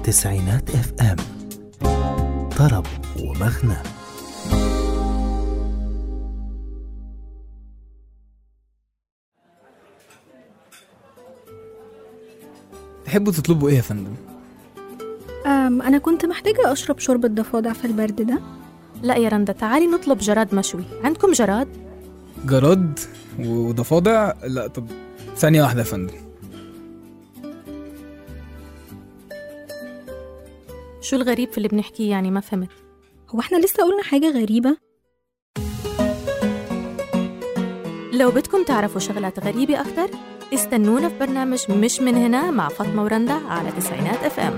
تسعينات اف ام طرب ومغنى تحبوا تطلبوا ايه يا فندم أم أنا كنت محتاجة أشرب شوربة ضفادع في البرد ده لا يا رندا تعالي نطلب جراد مشوي عندكم جراد؟ جراد وضفادع لا طب ثانية واحدة يا فندم شو الغريب في اللي بنحكيه يعني ما فهمت هو احنا لسه قلنا حاجة غريبة لو بدكم تعرفوا شغلات غريبة أكتر استنونا في برنامج مش من هنا مع فاطمة ورندا على تسعينات اف ام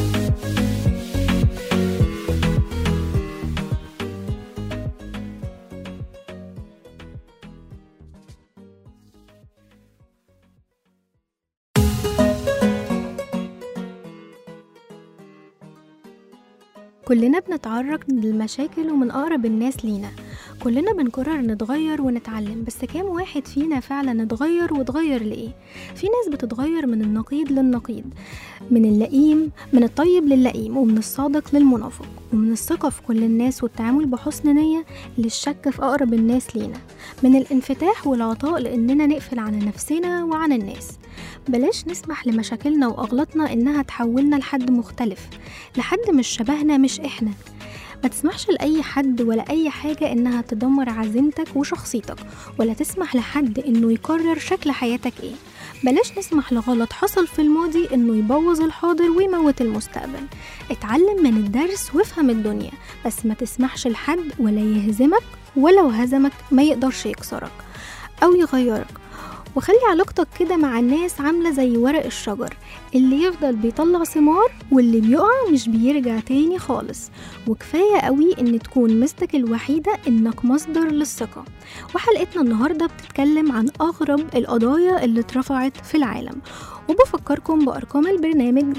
كلنا بنتعرض للمشاكل ومن أقرب الناس لينا كلنا بنقرر نتغير ونتعلم بس كام واحد فينا فعلا اتغير واتغير لإيه في ناس بتتغير من النقيض للنقيض من اللئيم من الطيب للئيم ومن الصادق للمنافق ومن الثقة في كل الناس والتعامل بحسن نية للشك في أقرب الناس لينا من الانفتاح والعطاء لأننا نقفل عن نفسنا وعن الناس بلاش نسمح لمشاكلنا وأغلاطنا إنها تحولنا لحد مختلف لحد مش شبهنا مش إحنا ما تسمحش لأي حد ولا أي حاجة إنها تدمر عزيمتك وشخصيتك ولا تسمح لحد إنه يقرر شكل حياتك إيه بلاش نسمح لغلط حصل في الماضي إنه يبوظ الحاضر ويموت المستقبل اتعلم من الدرس وافهم الدنيا بس ما تسمحش لحد ولا يهزمك ولو هزمك ما يقدرش يكسرك أو يغيرك وخلي علاقتك كده مع الناس عاملة زي ورق الشجر اللي يفضل بيطلع ثمار واللي بيقع مش بيرجع تاني خالص وكفاية قوي ان تكون مستك الوحيدة انك مصدر للثقة وحلقتنا النهاردة بتتكلم عن اغرب القضايا اللي اترفعت في العالم وبفكركم بأرقام البرنامج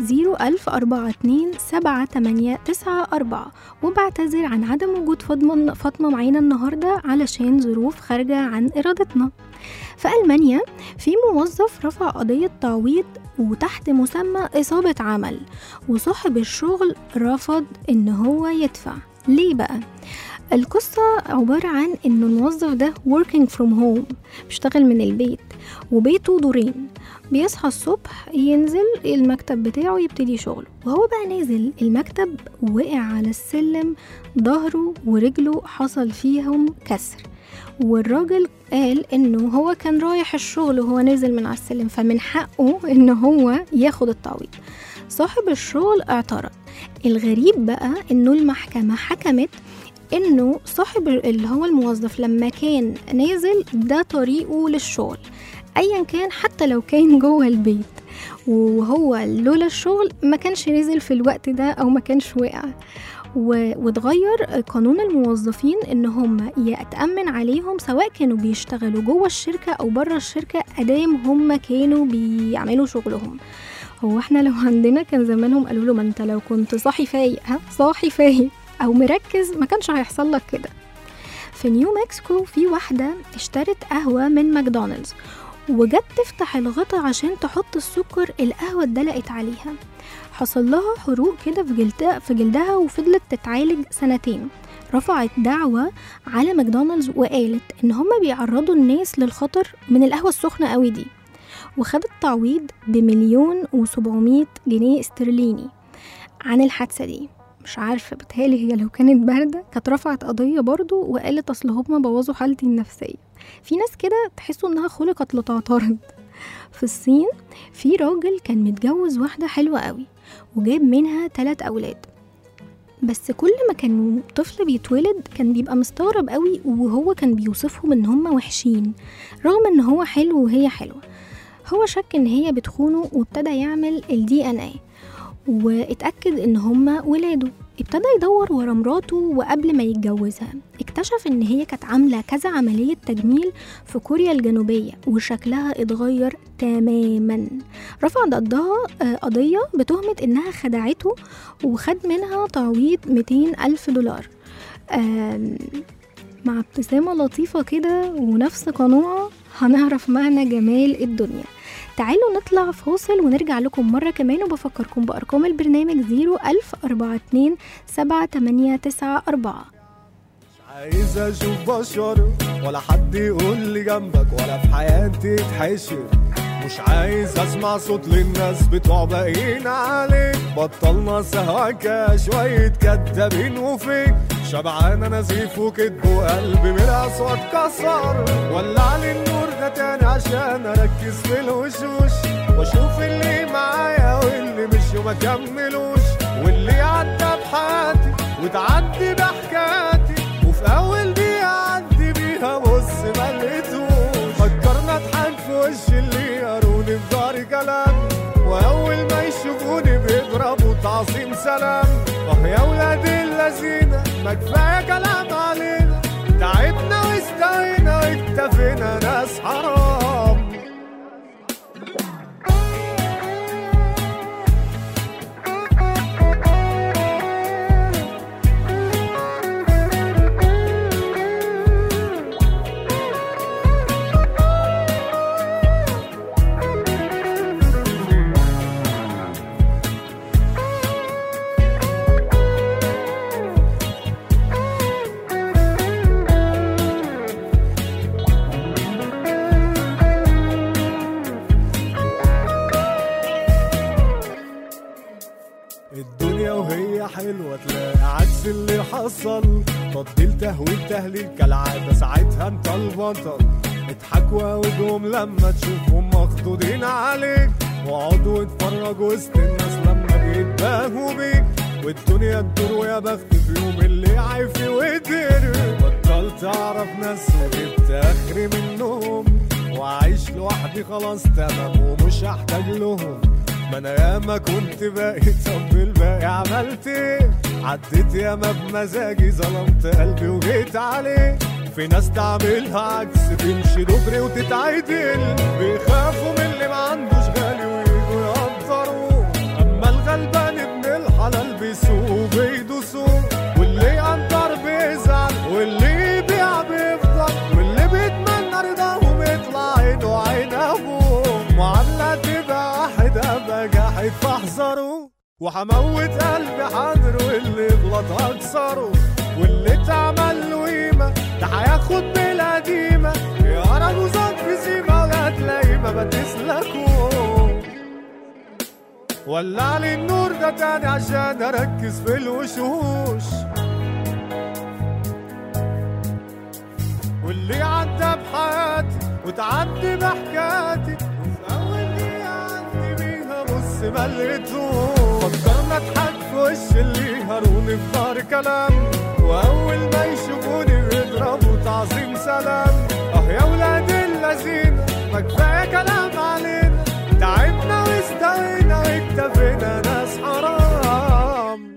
01042 وبعتذر عن عدم وجود فاطمة فاطمة معانا النهاردة علشان ظروف خارجة عن إرادتنا في ألمانيا في موظف رفع قضية تعويض وتحت مسمى إصابة عمل وصاحب الشغل رفض إن هو يدفع ليه بقى؟ القصة عبارة عن إنه الموظف ده working from home بيشتغل من البيت وبيته دورين بيصحى الصبح ينزل المكتب بتاعه يبتدي شغله وهو بقى نازل المكتب وقع على السلم ظهره ورجله حصل فيهم كسر والراجل قال انه هو كان رايح الشغل وهو نازل من على السلم فمن حقه ان هو ياخد التعويض صاحب الشغل اعترض الغريب بقى انه المحكمة حكمت انه صاحب اللي هو الموظف لما كان نازل ده طريقه للشغل ايا كان حتى لو كان جوه البيت وهو لولا الشغل ما كانش نزل في الوقت ده او ما كانش وقع و- واتغير قانون الموظفين ان هم يتأمن عليهم سواء كانوا بيشتغلوا جوه الشركة او بره الشركة ادام هم كانوا بيعملوا شغلهم هو احنا لو عندنا كان زمانهم قالوا له ما انت لو كنت صاحي فايق ها صاحي فايق او مركز ما كانش هيحصل لك كده في نيو مكسيكو في واحدة اشترت قهوة من ماكدونالدز وجت تفتح الغطا عشان تحط السكر القهوة اتدلقت عليها حصل لها حروق كده في جلدها في جلدها وفضلت تتعالج سنتين رفعت دعوة على ماكدونالدز وقالت ان هما بيعرضوا الناس للخطر من القهوة السخنة قوي دي وخدت تعويض بمليون وسبعمية جنيه استرليني عن الحادثة دي مش عارفة بتهيألي هي لو كانت باردة كانت رفعت قضية برضو وقالت أصل هما بوظوا حالتي النفسية في ناس كده تحسوا إنها خلقت لتعترض في الصين في راجل كان متجوز واحدة حلوة قوي وجاب منها تلات أولاد بس كل ما كان طفل بيتولد كان بيبقى مستغرب قوي وهو كان بيوصفهم ان هم وحشين رغم ان هو حلو وهي حلوة هو شك ان هي بتخونه وابتدى يعمل الدي ان اي واتأكد ان هما ولاده ابتدى يدور ورا مراته وقبل ما يتجوزها اكتشف ان هي كانت عاملة كذا عملية تجميل في كوريا الجنوبية وشكلها اتغير تماما رفع ضدها آه، قضية بتهمة انها خدعته وخد منها تعويض 200 ألف دولار آم، مع ابتسامة لطيفة كده ونفس قنوعة هنعرف معنى جمال الدنيا تعالوا نطلع فاصل ونرجع لكم مرة كمان وبفكركم بأرقام البرنامج 01042 7894 عايز اشوف بشر ولا حد يقول لي جنبك ولا في حياتي تحشر مش عايز اسمع صوت للناس بتوع باقيين عليك بطلنا سهوكة شوية كدابين وفيك شبعان انا زيف وكدب وقلبي من الاصوات كسر ولع لي النور ده تاني عشان اركز في الوشوش واشوف اللي معايا واللي مش وما كملوش واللي عدى بحياتي وتعدي بحكاياتي وفي اول دقيقة عدي بيها بص ما لقيتوش فكرنا اضحك في وش اللي يقروني في ضهري كلام واول ما يشوفوني بيضربوا تعظيم سلام اه يا ولاد اللذينة ما كفاية كلام علينا تعبنا واستوينا واكتفينا ناس حرام الدنيا وهي حلوة تلاقي عكس اللي حصل تطبيل تهويل تهليل كالعادة ساعتها انت البطل اضحكوا واجهم لما تشوفهم مخضوضين عليك واقعدوا اتفرجوا وسط الناس لما بيتباهوا بيك والدنيا تدور ويا بخت في يوم اللي عايفي وقدر بطلت اعرف ناس وجبت اخري منهم وعايش لوحدي خلاص تمام ومش هحتاج لهم ما انا ياما كنت باقي طب الباقي عملت ايه عديت ياما بمزاجي ظلمت قلبي وجيت عليه في ناس تعملها عكس تمشي دغري وتتعدل بيخافوا من اللي ما عندوش غالي ويجوا يقدروه اما الغلبان ابن الحلال بيسوق بيدوسوه واللي يقدر بيزعل واللي يبيع بيفضل واللي بيتمنى رضاهم يطلع عينه عين ابوه معاملة تبقى واحد ابقى جاحد فاحذروا وحموت قلبي حاضر واللي يغلط هكسره واللي اتعمل له قيمة ده هياخد بالقديمة يا رجل زاد في سيما وهتلاقي ما بتسلكوا ولع لي النور ده تاني عشان اركز في الوشوش واللي عدى بحياتي وتعدي بحكاياتي وفي اول دقيقة عدي بيها بص ما لقيتوش فكرنا اضحك في وش اللي هروني في ظهر كلام واول ما يشوفوني بيضربوا تعظيم سلام اه يا ولاد اللذينة ما كفاية كلام علينا تعبنا واستوينا واكتفينا ناس حرام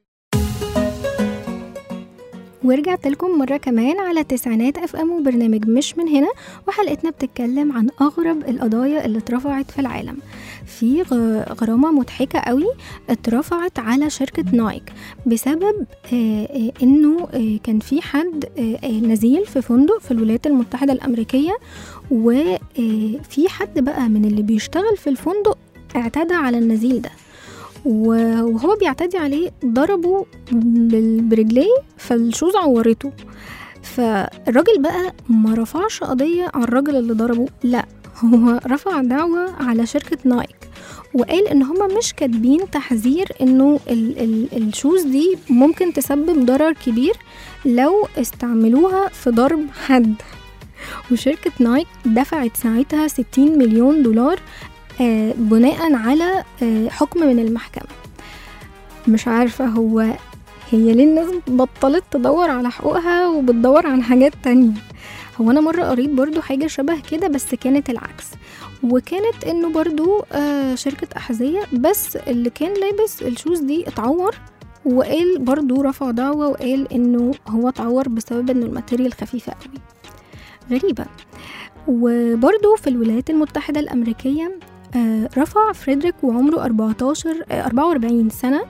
ورجعت لكم مرة كمان على تسعينات اف ام وبرنامج مش من هنا وحلقتنا بتتكلم عن اغرب القضايا اللي اترفعت في العالم في غ- غرامة مضحكة قوي اترفعت على شركة نايك بسبب آه، آه، انه آه، كان في حد آه، آه، نزيل في فندق في الولايات المتحدة الامريكية وفي حد بقى من اللي بيشتغل في الفندق اعتدى على النزيل ده و- وهو بيعتدي عليه ضربه بال- برجليه فالشوز عورته فالراجل بقى ما رفعش قضية على الراجل اللي ضربه لا هو رفع دعوة على شركة نايك وقال ان هما مش كاتبين تحذير انه ال ال الشوز دي ممكن تسبب ضرر كبير لو استعملوها في ضرب حد وشركة نايك دفعت ساعتها 60 مليون دولار آه، بناء على آه، حكم من المحكمة مش عارفة هو هي ليه الناس بطلت تدور على حقوقها وبتدور عن حاجات تانية هو أنا مرة قريت برضو حاجة شبه كده بس كانت العكس وكانت انه برضو آه شركة أحذية بس اللي كان لابس الشوز دي اتعور وقال برضو رفع دعوة وقال انه هو اتعور بسبب انه الماتيريال خفيفة قوي غريبة وبرضو في الولايات المتحدة الأمريكية آه، رفع فريدريك وعمره 14 آه، 44 سنة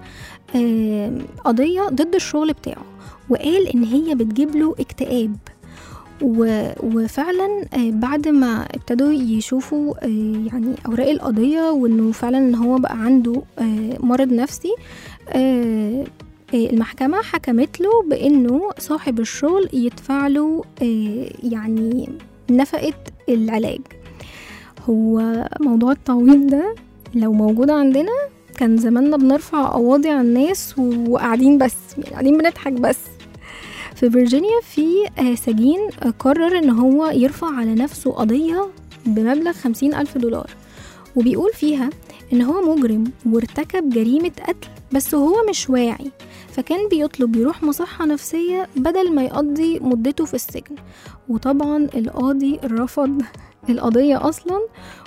آه، قضية ضد الشغل بتاعه وقال إن هي بتجيب له اكتئاب و- وفعلا آه، بعد ما ابتدوا يشوفوا آه، يعني اوراق القضيه وانه فعلا ان هو بقى عنده آه، مرض نفسي آه، آه، المحكمة حكمت له بأنه صاحب الشغل يدفع له آه، يعني نفقة العلاج هو موضوع التعويض ده لو موجود عندنا كان زماننا بنرفع قواضي على الناس وقاعدين بس يعني قاعدين بنضحك بس في فيرجينيا في آه، سجين آه، قرر ان هو يرفع على نفسه قضية بمبلغ خمسين ألف دولار وبيقول فيها ان هو مجرم وارتكب جريمة قتل بس هو مش واعي فكان بيطلب يروح مصحة نفسية بدل ما يقضي مدته في السجن وطبعا القاضي رفض القضية أصلا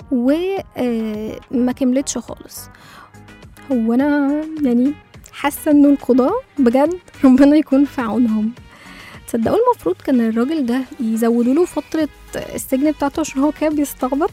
وما كملتش خالص هو أنا يعني حاسة إنه القضاة بجد ربنا يكون في عونهم تصدقوا المفروض كان الراجل ده يزودوا له فترة السجن بتاعته عشان هو كان بيستعبط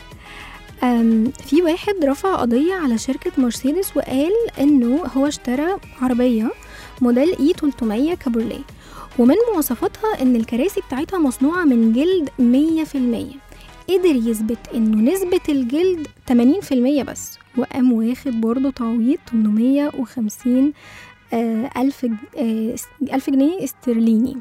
أم، في واحد رفع قضية على شركة مرسيدس وقال إنه هو اشترى عربية موديل اي 300 كابورليه ومن مواصفاتها إن الكراسي بتاعتها مصنوعة من جلد 100% قدر يثبت إنه نسبة الجلد 80% بس وقام واخد برضه تعويض 850 آه، ألف ج- آه، ألف جنيه استرليني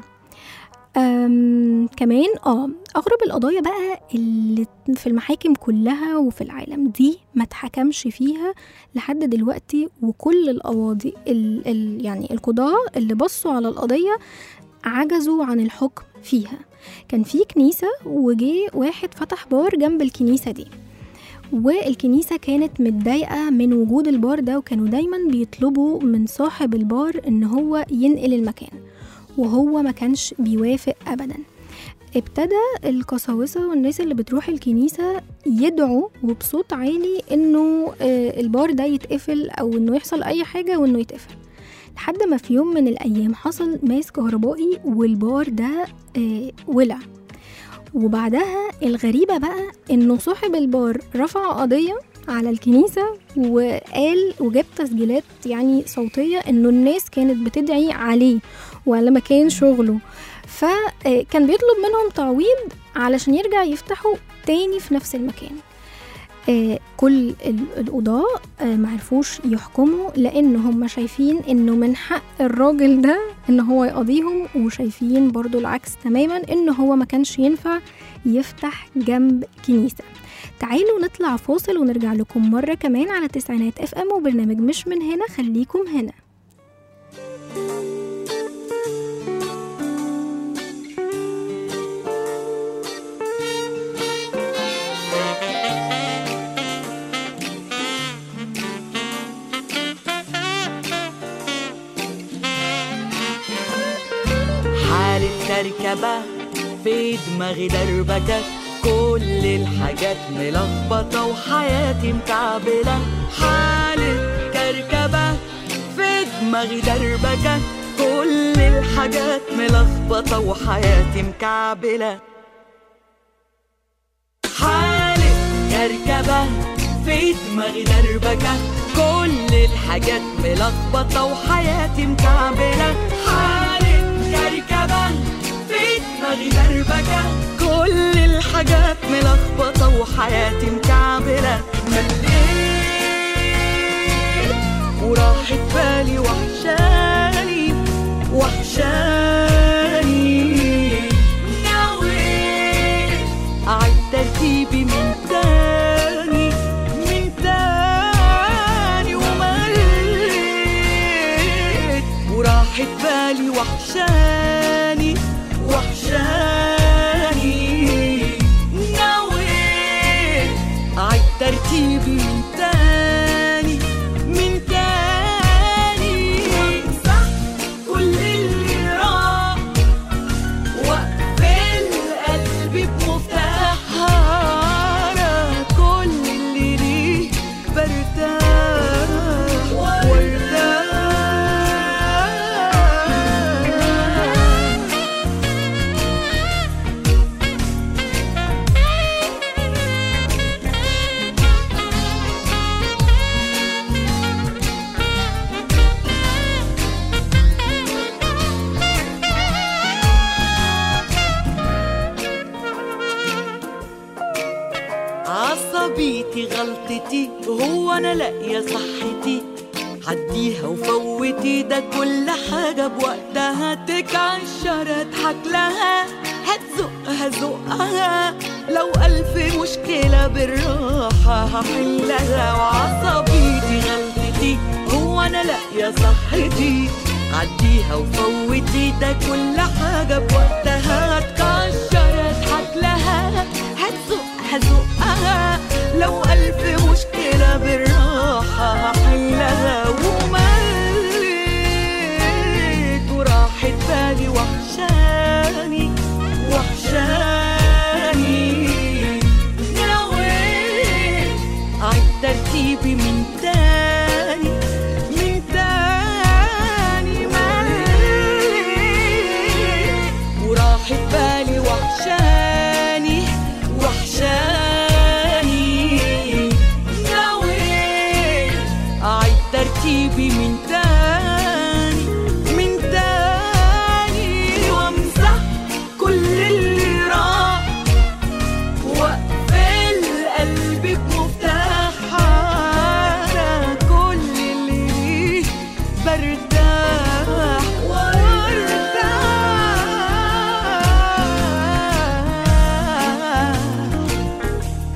أم كمان اه اغرب القضايا بقى اللي في المحاكم كلها وفي العالم دي ما اتحكمش فيها لحد دلوقتي وكل القواضي ال ال يعني القضاة اللي بصوا على القضية عجزوا عن الحكم فيها كان في كنيسة وجي واحد فتح بار جنب الكنيسة دي والكنيسة كانت متضايقة من وجود البار ده وكانوا دايما بيطلبوا من صاحب البار ان هو ينقل المكان وهو ما كانش بيوافق ابدا ابتدى القساوسة والناس اللي بتروح الكنيسة يدعوا وبصوت عالي انه آه، البار ده يتقفل او انه يحصل اي حاجة وانه يتقفل لحد ما في يوم من الايام حصل ماس كهربائي والبار ده آه، ولع وبعدها الغريبة بقى انه صاحب البار رفع قضية على الكنيسة وقال وجاب تسجيلات يعني صوتية انه الناس كانت بتدعي عليه وعلى مكان شغله فكان بيطلب منهم تعويض علشان يرجع يفتحوا تاني في نفس المكان آه، كل ال- القضاة آه، معرفوش يحكموا لأن هم شايفين إنه من حق الراجل ده إن هو يقضيهم وشايفين برضو العكس تماما إن هو ما كانش ينفع يفتح جنب كنيسة تعالوا نطلع فاصل ونرجع لكم مرة كمان على تسعينات اف ام وبرنامج مش من هنا خليكم هنا حالة كركبة في دماغي دربكة كل الحاجات ملخبطة وحياتي مكعبلة حالة كركبة في دماغي دربكة كل الحاجات ملخبطة وحياتي مكعبلة حالة كركبة في دماغي دربكة كل الحاجات ملخبطة وحياتي مكعبلة حالة كركبة في دماغي دربكة كل الحاجات ملخبطة وحياتي مكعبلة مليت وراحت بالي وحشاني وحشاني نويت أعيد ترتيبي من تاني من تاني ومليت وراحت بالي وحشاني وحشاني نويت أعيد ترتيبي من تاني من تاني وامسح كل اللي راح واقفل قلبي بمفتاحها أنا كل اللي ليه برتاح وارتاح وانا لاقيه صحتي عديها وفوتي ده كل حاجة بوقتها تكعشر اضحك لها هتزقها زقها لو ألف مشكلة بالراحة هحلها وعصبيتي غلطتي هو أنا لاقية صحتي عديها وفوتي ده كل حاجة بوقتها هتكشر اضحك لها هتزقها زقها لو ألف مشكلة بالراحة هحلها ومليت وراحت بالي وحشاني وحشاني نويت عيد ترتيبي من تاني من تاني مليت وراحت بالي وحشاني وحشاني نويت أعيد ترتيبي من تاني من تاني وامسح كل اللي راح واقفل قلبي بمفتاح على كل اللي ليه برتاح وارتاح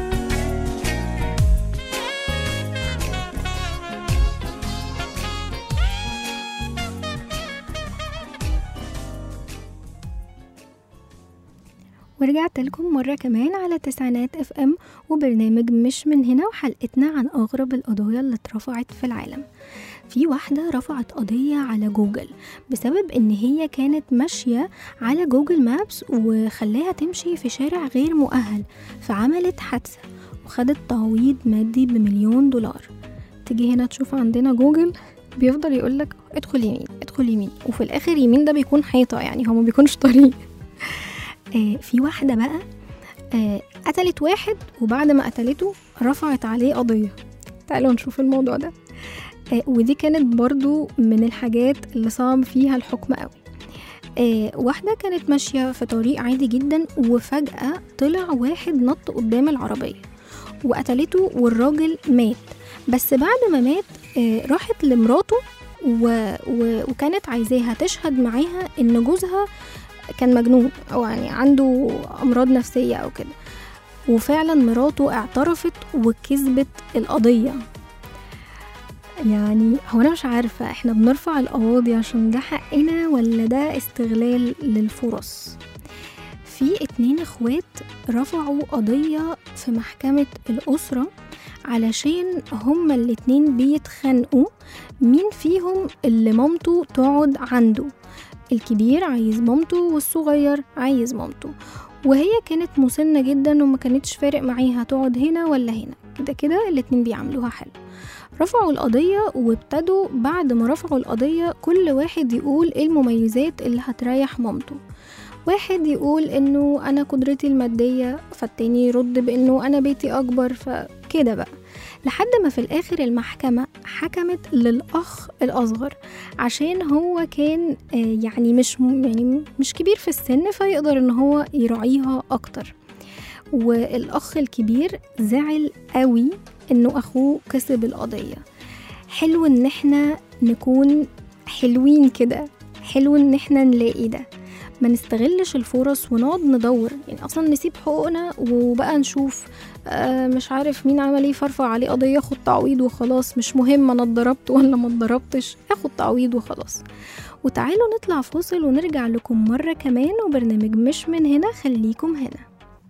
ورجعت لكم مرة كمان على تسعينات اف ام وبرنامج مش من هنا وحلقتنا عن أغرب القضايا اللي اترفعت في العالم في واحدة رفعت قضية على جوجل بسبب ان هي كانت ماشية على جوجل مابس وخلاها تمشي في شارع غير مؤهل فعملت حادثة وخدت تعويض مادي بمليون دولار تيجي هنا تشوف عندنا جوجل بيفضل يقولك ادخل يمين ادخل يمين وفي الاخر يمين ده بيكون حيطة يعني هو ما بيكونش طريق آه في واحدة بقى آه قتلت واحد وبعد ما قتلته رفعت عليه قضية تعالوا نشوف الموضوع ده آه ودي كانت برضو من الحاجات اللي صعب فيها الحكم قوي آه واحدة كانت ماشية في طريق عادي جدا وفجأة طلع واحد نط قدام العربية وقتلته والراجل مات بس بعد ما مات آه راحت لمراته و... و... وكانت عايزاها تشهد معاها ان جوزها كان مجنون او يعني عنده امراض نفسيه او كده وفعلا مراته اعترفت وكسبت القضيه يعني هو انا مش عارفه احنا بنرفع القواضي عشان ده حقنا ولا ده استغلال للفرص في اتنين اخوات رفعوا قضيه في محكمه الاسره علشان هما الاتنين بيتخانقوا مين فيهم اللي مامته تقعد عنده الكبير عايز مامته والصغير عايز مامته وهي كانت مسنة جدا وما كانتش فارق معاها تقعد هنا ولا هنا كده كده الاتنين بيعملوها حلو رفعوا القضية وابتدوا بعد ما رفعوا القضية كل واحد يقول ايه المميزات اللي هتريح مامته واحد يقول انه انا قدرتي المادية فالتاني يرد بانه انا بيتي اكبر فكده بقى لحد ما في الاخر المحكمة حكمت للاخ الاصغر عشان هو كان آه، يعني مش م- يعني مش كبير في السن فيقدر ان هو يراعيها اكتر والاخ الكبير زعل قوي انه اخوه كسب القضية حلو ان احنا نكون حلوين كده حلو ان احنا نلاقي ده ما نستغلش الفرص ونقعد ندور يعني اصلا نسيب حقوقنا وبقى نشوف آه مش عارف مين عمل ايه فارفع عليه قضيه خد تعويض وخلاص مش مهم انا اتضربت ولا ما اتضربتش اخد تعويض وخلاص وتعالوا نطلع فاصل ونرجع لكم مره كمان وبرنامج مش من هنا خليكم هنا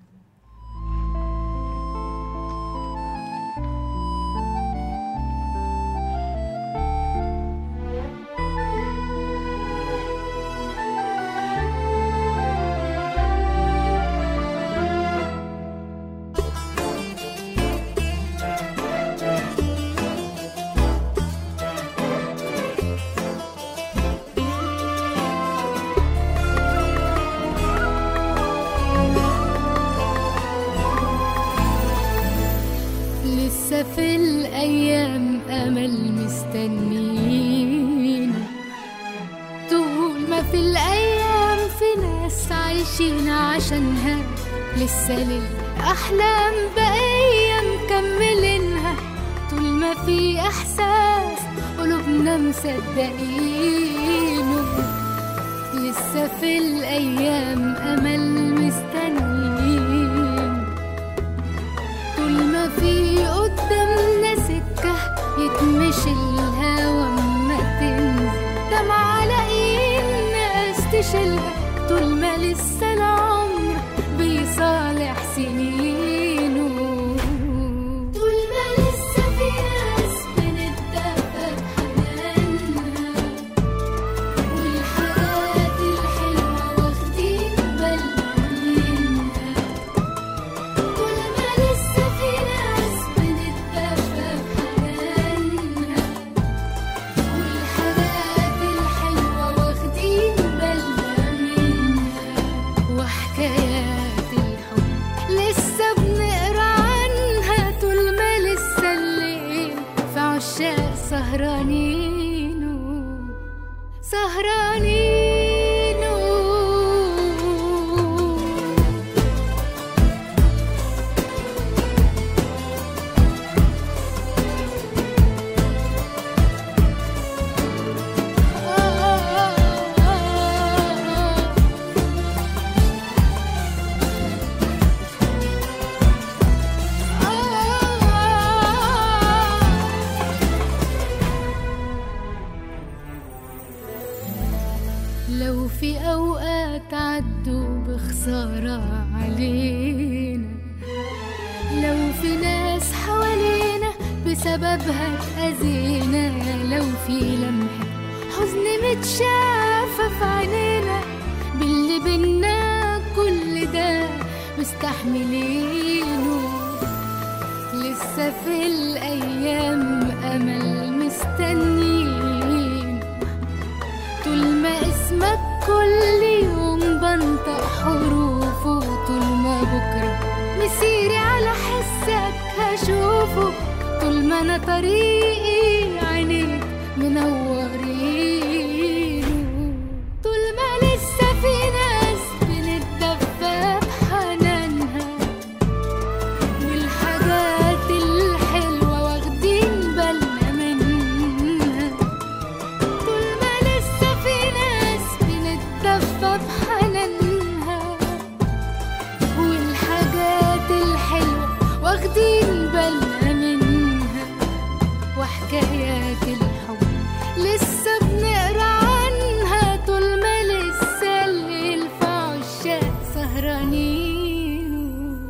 لسه في الأيام أمل مستنين طول ما في الأيام في ناس عايشين عشانها لسه للأحلام بقية مكملينها طول ما في إحساس قلوبنا مصدقينه لسه في الأيام أمل مستنيين طول ما في قدامنا سكة يتمشي الهوا ما تنزل دمع على ايد ناس تشيلها طول ما لسه العمر بيصالح سنينه طول ما لسه في ناس بنتدفى بحنانها والحاجات الحلوة واخدين بالنا منها طول ما لسه في ناس بنتدفى بحنانها والحاجات الحلوة واخدين بالنا منها وحكايات الحب لسه بنقرا عنها طول ما لسه الليل في عشاق سهرانينه سهرانينه لو في أوقات عدوا بخسارة علينا لو في ناس حوالينا بسببها اتأذينا لو في لمحة حزن متشافة في عينينا باللي بينا كل ده مستحملينه لسه في الأيام أمل مستنيين طول ما اسمك كل يوم بنطق حروفه طول ما بكرة مسيري على حسك هشوفه طول ما أنا طريقي عينيك منورينه طول ما لسه في ناس بنتدفى بحنانها والحاجات الحلوة واخدين بالنا منها طول ما لسه في ناس بنتدفى بحنانها والحاجات الحلوة واخدين بالنا منها وحكايات الحب لسه بنقرا عنها طول ما لسه الليل في عشاق سهرانينه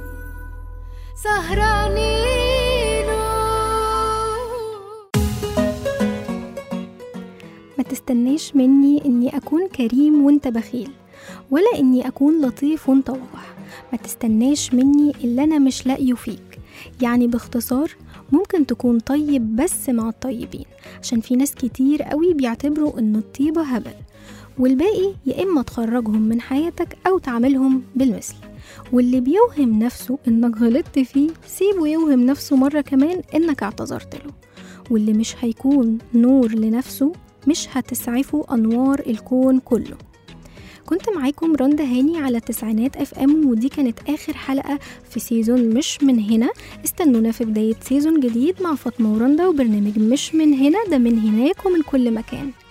سهرانينه ما تستناش مني اني اكون كريم وانت بخيل ولا اني اكون لطيف وانت واضح ما تستناش مني اللي انا مش لاقيه فيك يعني باختصار ممكن تكون طيب بس مع الطيبين عشان في ناس كتير قوي بيعتبروا ان الطيبة هبل والباقي يا اما تخرجهم من حياتك او تعملهم بالمثل واللي بيوهم نفسه انك غلطت فيه سيبه يوهم نفسه مرة كمان انك اعتذرت له واللي مش هيكون نور لنفسه مش هتسعفه أنوار الكون كله كنت معاكم رندا هاني على تسعينات اف ام ودي كانت اخر حلقة في سيزون مش من هنا استنونا في بداية سيزون جديد مع فاطمة ورندا وبرنامج مش من هنا ده من هناك ومن كل مكان